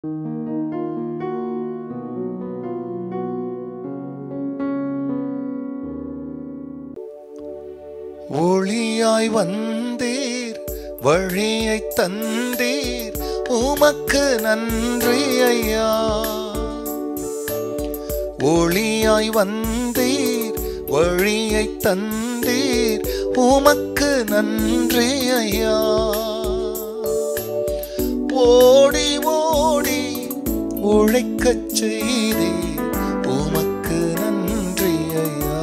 ஒளியாய் வந்தீர் வழியை தந்தீர் உமக்கு நன்றி ஐயா ஒளியாய் வந்தீர் வழியை தந்தீர் உமக்கு நன்றி ஐயா ஓடி ஓடி உழைக்கச் செய்தீர் உமக்கு நன்றி ஐயா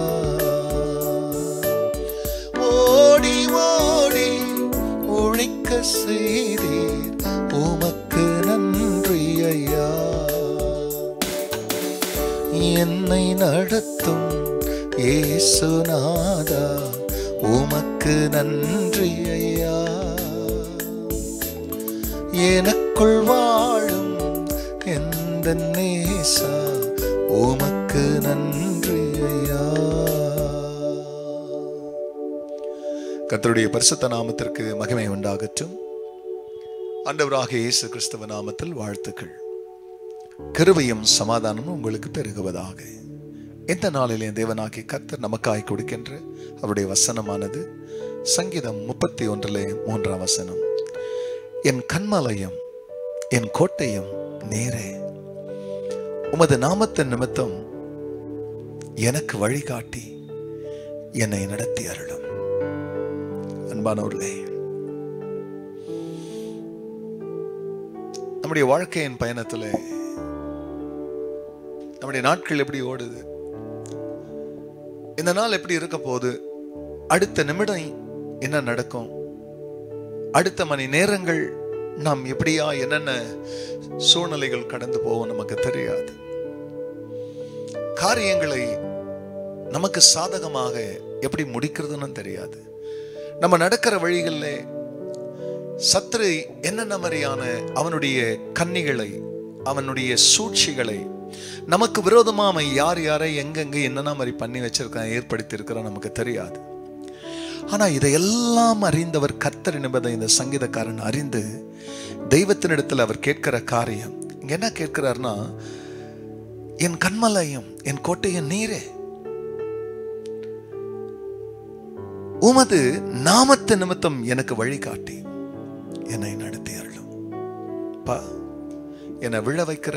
ஓடி ஓடி உழைக்க செய்தீர் உமக்கு நன்றி ஐயா என்னை நடத்தும் ஏசுநாதா உமக்கு நன்றி ஐயா எனக்குள் வாழும் எந்த நேசா உமக்கு நன்றி ஐயா கர்த்தருடைய பரிசுத்த நாமத்திற்கு மகிமை உண்டாகட்டும் ஆண்டவராக இயேசு கிறிஸ்தவ நாமத்தில் வாழ்த்துக்கள் கிருபையும் சமாதானமும் உங்களுக்கு பெருகுவதாக இந்த நாளிலே தேவனாகி கர்த்தர் நமக்காய் கொடுக்கின்ற அவருடைய வசனமானது சங்கீதம் முப்பத்தி ஒன்றிலே மூன்றாம் வசனம் என் கண்மலையும் என் கோட்டையும் நேரே உமது நாமத்தின் நிமித்தம் எனக்கு வழிகாட்டி என்னை நடத்தி அருளும் அன்பானவர்களே நம்முடைய வாழ்க்கையின் பயணத்துல நம்முடைய நாட்கள் எப்படி ஓடுது இந்த நாள் எப்படி இருக்க போகுது அடுத்த நிமிடம் என்ன நடக்கும் அடுத்த மணி நேரங்கள் நாம் எப்படியா என்னென்ன சூழ்நிலைகள் கடந்து போவோம் நமக்கு தெரியாது காரியங்களை நமக்கு சாதகமாக எப்படி முடிக்கிறதுன்னு தெரியாது நம்ம நடக்கிற வழிகளில் சத்ரு என்னென்ன மாதிரியான அவனுடைய கன்னிகளை அவனுடைய சூழ்ச்சிகளை நமக்கு விரோதமா அவன் யார் யாரை எங்கெங்க என்னென்ன மாதிரி பண்ணி வச்சிருக்கான் ஏற்படுத்தி இருக்கிறான் நமக்கு தெரியாது ஆனா இதையெல்லாம் அறிந்தவர் கர்த்தர் என்பதை இந்த சங்கீதக்காரன் அறிந்து தெய்வத்தினிடத்தில் அவர் கேட்கிற காரியம் இங்க என்ன கேட்கிறார்னா என் கண்மலையும் என் கோட்டையும் நீரே உமது நாமத்து நிமித்தம் எனக்கு வழிகாட்டி என்னை நடத்தி அருளும் பா என்னை விழ வைக்கிற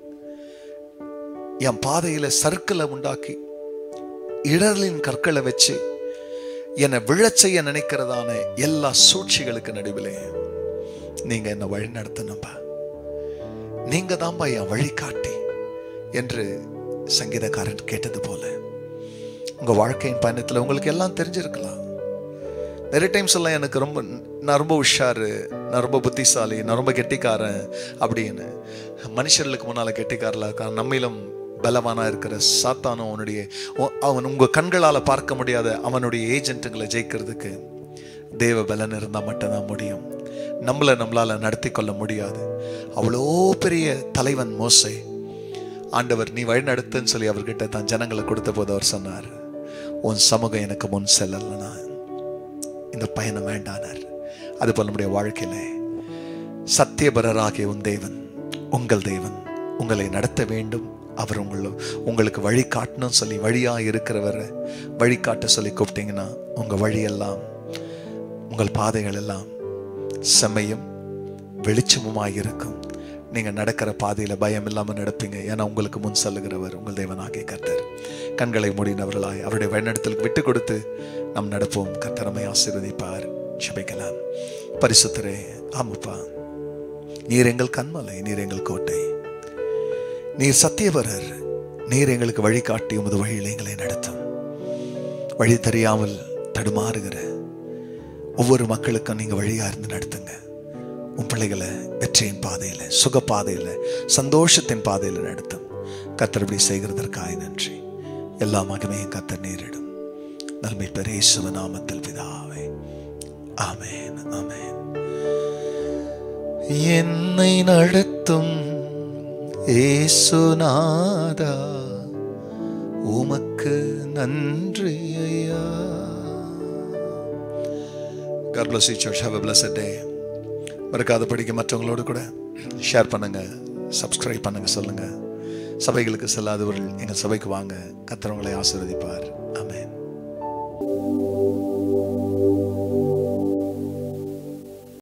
என் பாதையில சர்க்கிளை உண்டாக்கி இடர்லின் கற்களை வச்சு என்னை விழச் செய்ய நினைக்கிறதான எல்லா சூழ்ச்சிகளுக்கு நடுவிலே நீங்க என்னை வழி நடத்தணும்பா நீங்க தான்பா என் வழிகாட்டி என்று சங்கீதக்காரன் கேட்டது போல உங்க வாழ்க்கையின் பயணத்துல உங்களுக்கு எல்லாம் தெரிஞ்சிருக்கலாம் நிறைய டைம்ஸ் எல்லாம் எனக்கு ரொம்ப நான் ரொம்ப உஷாரு நான் ரொம்ப புத்திசாலி நான் ரொம்ப கெட்டிக்காரன் அப்படின்னு மனுஷர்களுக்கு முன்னால கெட்டிக்காரலா இருக்கான் நம்மிலும் பலவானா இருக்கிற சாத்தானும் அவனுடைய உ- அவன் உங்க கண்களால பார்க்க முடியாத அவனுடைய ஏஜென்ட்டுங்களை ஜெயிக்கிறதுக்கு தேவ பலன் இருந்தால் மட்டும்தான் முடியும் நம்மளை நம்மளால நடத்தி கொள்ள முடியாது அவ்வளோ பெரிய தலைவன் மோசே ஆண்டவர் நீ வழி நடத்துன்னு சொல்லி அவர்கிட்ட தான் ஜனங்களை கொடுத்த போது அவர் சொன்னார் உன் சமூகம் எனக்கு முன் செல்லலைனா இந்த பயணம் வேண்டானார் அதுபோல் நம்முடைய வாழ்க்கையில சத்தியபரராகிய உன் தேவன் உங்கள் தேவன் உங்களை நடத்த வேண்டும் அவர் உங்களை உங்களுக்கு வழி காட்டணும்னு சொல்லி வழியா இருக்கிறவரை வழிகாட்ட சொல்லி கூப்பிட்டீங்கன்னா உங்க வழியெல்லாம் உங்கள் பாதைகள் எல்லாம் செம்மையும் வெளிச்சமுமாய் இருக்கும் நீங்க நடக்கிற பாதையில பயம் இல்லாம நடப்பீங்க ஏன்னா உங்களுக்கு முன் செல்லுகிறவர் உங்கள் தேவனாகிய கர்த்தர் கண்களை மூடினவர்களாய் அவருடைய வழிநடத்தலுக்கு விட்டு கொடுத்து நாம் நடப்போம் கர்த்தர் நம்மை ஆசீர்வதிப்பார் ஜெபிக்கலாம் பரிசுத்தரே ஆமாப்பா நீர் எங்கள் கண்மலை நீர் எங்கள் கோட்டை நீர் சத்தியவரர் நீர் எங்களுக்கு வழிகாட்டி உமது வழியில் எங்களை நடத்தும் வழி தெரியாமல் தடுமாறுகிற ஒவ்வொரு மக்களுக்கும் நீங்க வழியா இருந்து நடத்துங்க உன் பிள்ளைகளை வெற்றியின் பாதையில சுக பாதையில சந்தோஷத்தின் பாதையில நடத்தும் கத்தர் இப்படி செய்கிறதற்காக நன்றி எல்லா மகிமையும் கத்தர் நேரிடும் நன்மை பெரேசுவ நாமத்தில் பிதாவே ஆமென் ஆமென் என்னை நடத்தும் ஏசுநாதா உமக்கு நன்றி ஐயா God bless you church. Have a blessed day. மறக்காத படிக்க மற்றவங்களோடு கூட ஷேர் பண்ணுங்க சப்ஸ்கிரைப் பண்ணுங்க சொல்லுங்க சபைகளுக்கு செல்லாதவர்கள் எங்கள் சபைக்கு வாங்க கர்த்தர் உங்களை ஆசீர்வதிப்பார் ஆமென்